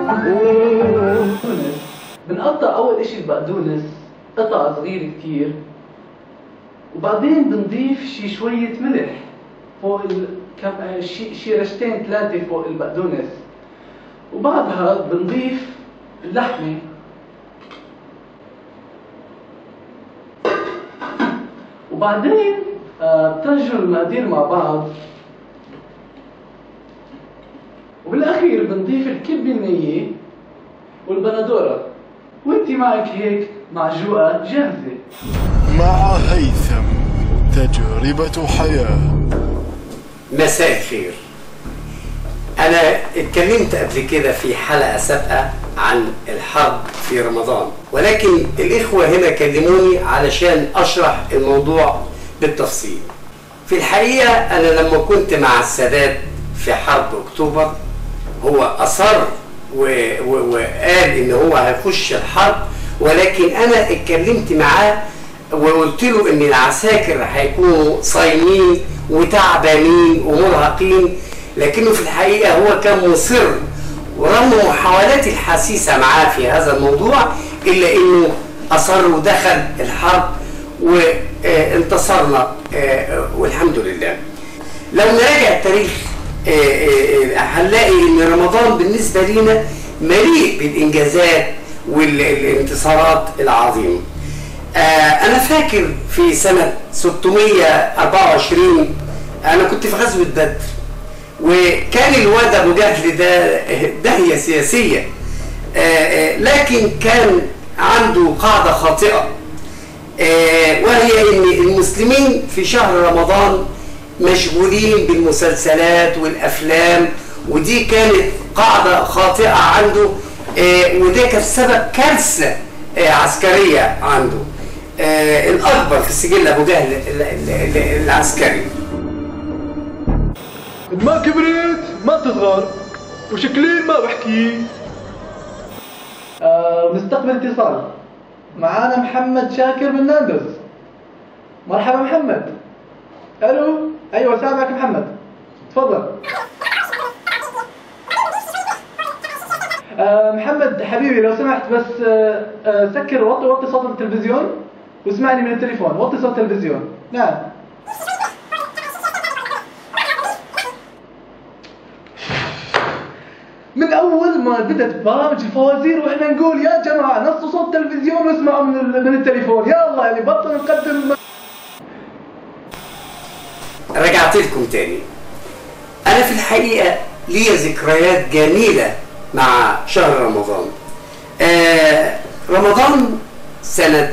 بنقطع اول اشي البقدونس قطع صغير كتير وبعدين بنضيف شي شوية ملح فوق ال... كم... شي... شي رشتين ثلاثة فوق البقدونس وبعدها بنضيف اللحمة وبعدين آه، بترجوا المقادير مع بعض وبالاخير بنضيف الكبة النية والبندورة وانت معك هيك معجوقة جاهزة مع هيثم تجربة حياة مساء الخير أنا اتكلمت قبل كده في حلقة سابقة عن الحرب في رمضان ولكن الإخوة هنا كلموني علشان أشرح الموضوع بالتفصيل في الحقيقة أنا لما كنت مع السادات في حرب أكتوبر هو أصر و- و- وقال إن هو هيخش الحرب ولكن أنا اتكلمت معاه وقلت له إن العساكر هيكونوا صايمين وتعبانين ومرهقين لكنه في الحقيقة هو كان مصر ورغم محاولاتي الحسيسة معاه في هذا الموضوع إلا إنه أصر ودخل الحرب وانتصرنا والحمد لله لو نراجع التاريخ آه، آه، آه، هنلاقي ان رمضان بالنسبه لينا مليء بالانجازات والانتصارات العظيمه. آه، انا فاكر في سنه 624 انا كنت في غزوه بدر وكان الواد ابو جهل ده داهيه سياسيه آه، آه، لكن كان عنده قاعده خاطئه آه، وهي ان المسلمين في شهر رمضان مشغولين بالمسلسلات والافلام ودي كانت قاعده خاطئه عنده آه، وده كان سبب كارثه آه، عسكريه عنده آه، الاكبر في سجل ابو جهل ال- ال- ال- العسكري ما كبرت ما تصغر وشكلين ما بحكي آه، نستقبل اتصال معانا محمد شاكر من ناندوس مرحبا محمد الو ايوه سامعك محمد تفضل آه، محمد حبيبي لو سمحت بس آه، آه، سكر وطي وطي صوت التلفزيون واسمعني من التليفون وطي صوت التلفزيون نعم من اول ما بدت برامج الفوازير واحنا نقول يا جماعه نصوا صوت التلفزيون واسمعوا من ال- من التليفون يلا يعني بطل نقدم رجعت لكم تاني انا في الحقيقه لي ذكريات جميله مع شهر رمضان آه رمضان سنه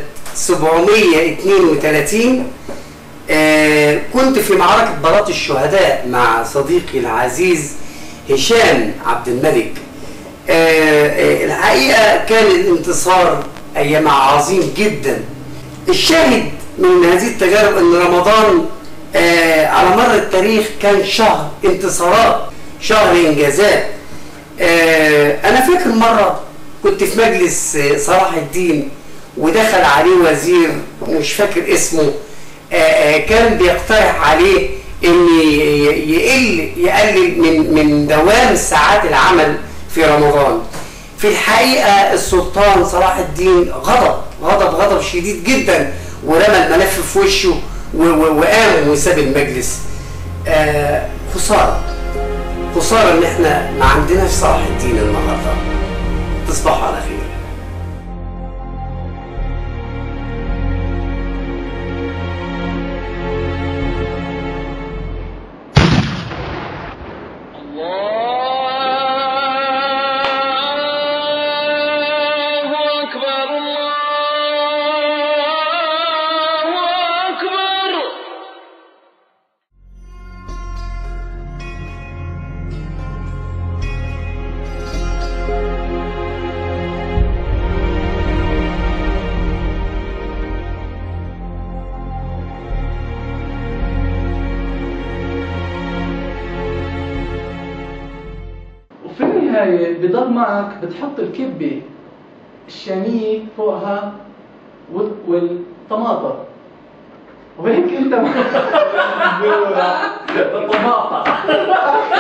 732 آه كنت في معركه بلاط الشهداء مع صديقي العزيز هشام عبد الملك آه آه الحقيقه كان الانتصار ايامها عظيم جدا الشاهد من هذه التجارب ان رمضان آه على مر التاريخ كان شهر انتصارات شهر انجازات آه انا فاكر مره كنت في مجلس آه، صلاح الدين ودخل عليه وزير مش فاكر اسمه آه، آه، كان بيقترح عليه ان ي- يقل يقلل من من دوام ساعات العمل في رمضان في الحقيقه السلطان صلاح الدين غضب غضب غضب شديد جدا ورمى الملف في وشه و- و- وقام وساب المجلس آه خساره خساره ان احنا ما عندناش صلاح الدين النهارده تصبحوا على خير الله أكبر الله أكبر وفي النهاية بضل معك بتحط الكبة الشامية فوقها وال- والطماطم وهيك انت الطماطم